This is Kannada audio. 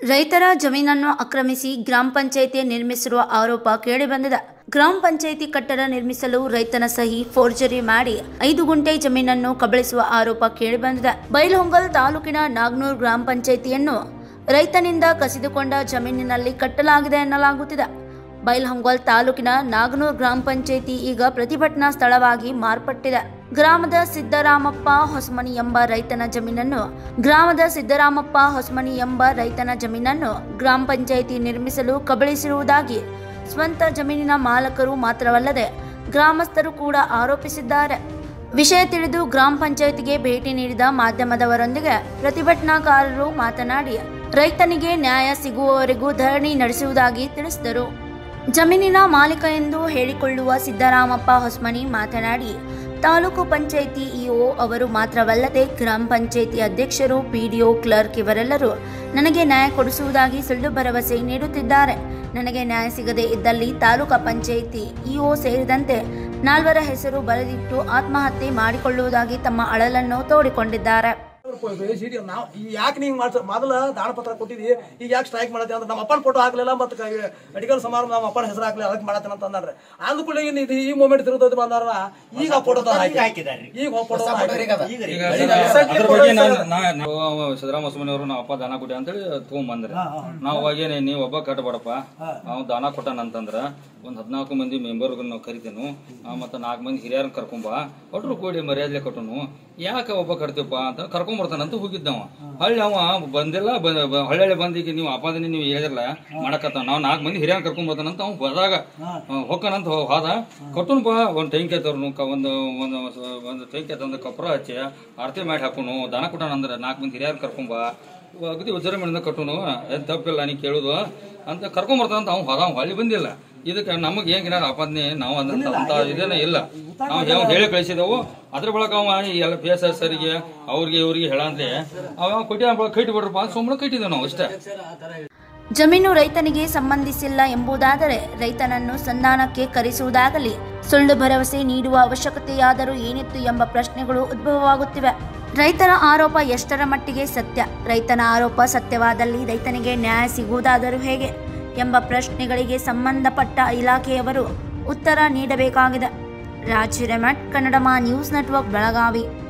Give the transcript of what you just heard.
ರೈತರ ಜಮೀನನ್ನು ಆಕ್ರಮಿಸಿ ಗ್ರಾಮ ಪಂಚಾಯಿತಿ ನಿರ್ಮಿಸಿರುವ ಆರೋಪ ಕೇಳಿಬಂದಿದೆ ಗ್ರಾಮ ಪಂಚಾಯಿತಿ ಕಟ್ಟಡ ನಿರ್ಮಿಸಲು ರೈತನ ಸಹಿ ಫೋರ್ಜರಿ ಮಾಡಿ ಐದು ಗುಂಟೆ ಜಮೀನನ್ನು ಕಬಳಿಸುವ ಆರೋಪ ಕೇಳಿಬಂದಿದೆ ಬೈಲಹೊಂಗಲ್ ತಾಲೂಕಿನ ನಾಗ್ನೂರ್ ಗ್ರಾಮ ಪಂಚಾಯಿತಿಯನ್ನು ರೈತನಿಂದ ಕಸಿದುಕೊಂಡ ಜಮೀನಿನಲ್ಲಿ ಕಟ್ಟಲಾಗಿದೆ ಎನ್ನಲಾಗುತ್ತಿದೆ ಬೈಲಹೊಂಗಲ್ ತಾಲೂಕಿನ ನಾಗನೂರ್ ಗ್ರಾಮ ಪಂಚಾಯಿತಿ ಈಗ ಪ್ರತಿಭಟನಾ ಸ್ಥಳವಾಗಿ ಮಾರ್ಪಟ್ಟಿದೆ ಗ್ರಾಮದ ಸಿದ್ದರಾಮಪ್ಪ ಹೊಸಮನಿ ಎಂಬ ರೈತನ ಜಮೀನನ್ನು ಗ್ರಾಮದ ಸಿದ್ದರಾಮಪ್ಪ ಹೊಸಮನಿ ಎಂಬ ರೈತನ ಜಮೀನನ್ನು ಗ್ರಾಮ ಪಂಚಾಯಿತಿ ನಿರ್ಮಿಸಲು ಕಬಳಿಸಿರುವುದಾಗಿ ಸ್ವಂತ ಜಮೀನಿನ ಮಾಲಕರು ಮಾತ್ರವಲ್ಲದೆ ಗ್ರಾಮಸ್ಥರು ಕೂಡ ಆರೋಪಿಸಿದ್ದಾರೆ ವಿಷಯ ತಿಳಿದು ಗ್ರಾಮ ಪಂಚಾಯತಿಗೆ ಭೇಟಿ ನೀಡಿದ ಮಾಧ್ಯಮದವರೊಂದಿಗೆ ಪ್ರತಿಭಟನಾಕಾರರು ಮಾತನಾಡಿ ರೈತನಿಗೆ ನ್ಯಾಯ ಸಿಗುವವರೆಗೂ ಧರಣಿ ನಡೆಸುವುದಾಗಿ ತಿಳಿಸಿದರು ಜಮೀನಿನ ಮಾಲೀಕ ಎಂದು ಹೇಳಿಕೊಳ್ಳುವ ಸಿದ್ದರಾಮಪ್ಪ ಹೊಸ್ಮನಿ ಮಾತನಾಡಿ ತಾಲೂಕು ಪಂಚಾಯಿತಿ ಇಒ ಅವರು ಮಾತ್ರವಲ್ಲದೆ ಗ್ರಾಮ ಪಂಚಾಯಿತಿ ಅಧ್ಯಕ್ಷರು ಪಿಡಿಒ ಕ್ಲರ್ಕ್ ಇವರೆಲ್ಲರೂ ನನಗೆ ನ್ಯಾಯ ಕೊಡಿಸುವುದಾಗಿ ಸುಳ್ಳು ಭರವಸೆ ನೀಡುತ್ತಿದ್ದಾರೆ ನನಗೆ ನ್ಯಾಯ ಸಿಗದೇ ಇದ್ದಲ್ಲಿ ತಾಲೂಕು ಪಂಚಾಯಿತಿ ಇಒ ಸೇರಿದಂತೆ ನಾಲ್ವರ ಹೆಸರು ಬರೆದಿಟ್ಟು ಆತ್ಮಹತ್ಯೆ ಮಾಡಿಕೊಳ್ಳುವುದಾಗಿ ತಮ್ಮ ಅಳಲನ್ನು ತೋಡಿಕೊಂಡಿದ್ದಾರೆ ಸಿಡಿ ನಾವು ಯಾಕೆ ನೀವು ಮಾಡ್ಸ ಮೊದಲ ದಾನ ಪತ್ರ ಕೊಟ್ಟಿದ್ವಿ ಈಗ ಯಾಕೆ ಸ್ಟ್ರೈಕ್ ಮಾಡತ್ತೆ ಅಂದ್ರೆ ನಮ್ಮ ಅಪ್ಪನ ಫೋಟೋ ಹಾಕ್ಲಿಲ್ಲ ಮತ್ತು ಅಡಿಗಲ್ ಸಮಾರಂಭ ನಮ್ಮ ಅಪ್ಪನ ಹೆಸರು ಹಾಕ್ಲಿಲ್ಲ ಅದಕ್ಕೆ ಮಾಡತ್ತೇನೆ ಅಂತ ಅಂದಾರೆ ಅಂದ ಕೂಡ ಇನ್ನು ಇದು ಈ ಮೂಮೆಂಟ್ ತಿರುಗೋದು ಬಂದಾರ ಈಗ ಫೋಟೋ ಹಾಕಿದಾರ್ರಿ. ಈಗ ಫೋಟೋ ಈಗ ಅದ್ರ ಬಗ್ಗೆ ನಾನು ನಾ- ನಾವು ಅವ ಸಿದ್ದರಾಮ ಹೊಸಮನಿಯವರು ನಾವು ಅಪ್ಪ ದಾನ ಕೊಟ್ಟಿ ಅಂತೇಳಿ ತಗೊಂಬಂದ್ರಿ ನಾವು ಅವಾಗೇನೆ ನೀವು ಒಬ್ಬ ಕಟ್ಟಬೇಡಪ್ಪ ನಾವು ದಾನ ಕೊಟ್ಟಾನ ಅಂತಂದ್ರ ಒಂದ್ ಹದಿನಾಲ್ಕು ಮಂದಿ ಮೆಂಬರ್ ನಾವು ಕರಿತೇನು ಮತ್ತೆ ನಾಲ್ಕು ಮಂದಿ ಹಿರಿಯರನ್ನ ಕರ್ಕೊಂಬ ಒಟ್ರು ಕೂಡಿ ಮರ್ಯಾದೆ ಕಟ್ಟನು ಯಾಕೆ ಒಬ್ಬ ಕಟ್ತೀವಪ್ಪ ಅಂತ ಕರ್ಕೊಂಡ್ ಬರ್ತಾನಂತ ಹೋಗಿದ್ದವ ಹಳ್ಳಿ ಅವ ಬಂದಿಲ್ಲ ಬ- ಬ- ಹಳ್ಳಿ ಬಂದಿಗೆ ನೀವು ಅಪಾದನೆ ನೀವು ಹೇಳಿರಲ್ಲ ಮಾಡಕತ್ತ ನಾವು ನಾಲ್ಕು ಮಂದಿ ಹಿರಿಯರನ್ನ ಕರ್ಕೊಂಡ್ ಬರ್ತಾನಂತ ಅವ್ನು ಬದಾಗ ಹೊಕ್ಕನಂತ ಹೋದ ಕಟ್ಟುನ್ ಬಾ ಒಂದ್ ಟೆಂಕೆ ತರ್ನು ಕ- ಒಂದು ಒಂದು ಒಂದು ಟೆಂಕೆ ತಂದು ಕಪ್ರ ಹಚ್ಚಿ ಆರತಿ ಮಾಡಿ ಹಾಕೋನು ದನ ಕೊಟ್ಟಾನ ಅಂದ್ರೆ ನಾಲ್ಕು ಮಂದಿ ಹಿರಿಯರನ್ನ ಕರ್ಕೊಂಬ ಅಗದಿ ವಿಜೃಂಭಣೆಯಿಂದ ಕಟ್ಟುನು ಏನ್ ತಪ್ಪಿಲ್ಲ ನೀ ಕೇಳುದು ಅಂತ ಕರ್ಕೊಂಡ್ ಬರ್ತಾನಂತ ಅವ್ನು ಹೋದ ಅವ್ನು ಹಳ್ಳಿ ಬಂದಿಲ್ಲ ಇದಕ್ಕೆ ನಮಗೆ ಏನಾರ ಆಪಾದನೆ ನಾವು ಅದಂತ ಅಂತ ಇದೇನೇ ಇಲ್ಲ ನಾವು ಯಾವ ಹೇಳಿ ಕಳಿಸಿದೆವು ಅದ್ರ ಬಳಕ ಅವ ಈ ಎಲ್ಲ ಪಿ ಎಸ್ ಎಸ್ ಸರಿಗೆ ಅವ್ರಿಗೆ ಇವ್ರಿಗೆ ಹೇಳಂದ್ರೆ ಅವ ಕೊಟ್ಟಿ ಕೈಟಿ ಬಿಡ್ರಪ್ಪ ಅಂತ ಸುಮ್ಮನೆ ಕಟ್ಟಿದ್ದೇವೆ ನಾವು ಅಷ್ಟೇ ಜಮೀನು ರೈತನಿಗೆ ಸಂಬಂಧಿಸಿಲ್ಲ ಎಂಬುದಾದರೆ ರೈತನನ್ನು ಸಂಧಾನಕ್ಕೆ ಕರೆಸುವುದಾಗಲಿ ಸುಳ್ಳು ಭರವಸೆ ನೀಡುವ ಅವಶ್ಯಕತೆಯಾದರೂ ಏನಿತ್ತು ಎಂಬ ಪ್ರಶ್ನೆಗಳು ಉದ್ಭವವಾಗುತ್ತಿವೆ ರೈತರ ಆರೋಪ ಎಷ್ಟರ ಮಟ್ಟಿಗೆ ಸತ್ಯ ರೈತನ ಆರೋಪ ಸತ್ಯವಾದಲ್ಲಿ ರೈತನಿಗೆ ನ್ಯಾಯ ಸಿಗುವುದಾದರೂ ಹೇಗೆ ಎಂಬ ಪ್ರಶ್ನೆಗಳಿಗೆ ಸಂಬಂಧಪಟ್ಟ ಇಲಾಖೆಯವರು ಉತ್ತರ ನೀಡಬೇಕಾಗಿದೆ ರಾಜ್ ಹಿರೇಮಠ್ ಕನ್ನಡಮ ನ್ಯೂಸ್ ನೆಟ್ವರ್ಕ್ ಬೆಳಗಾವಿ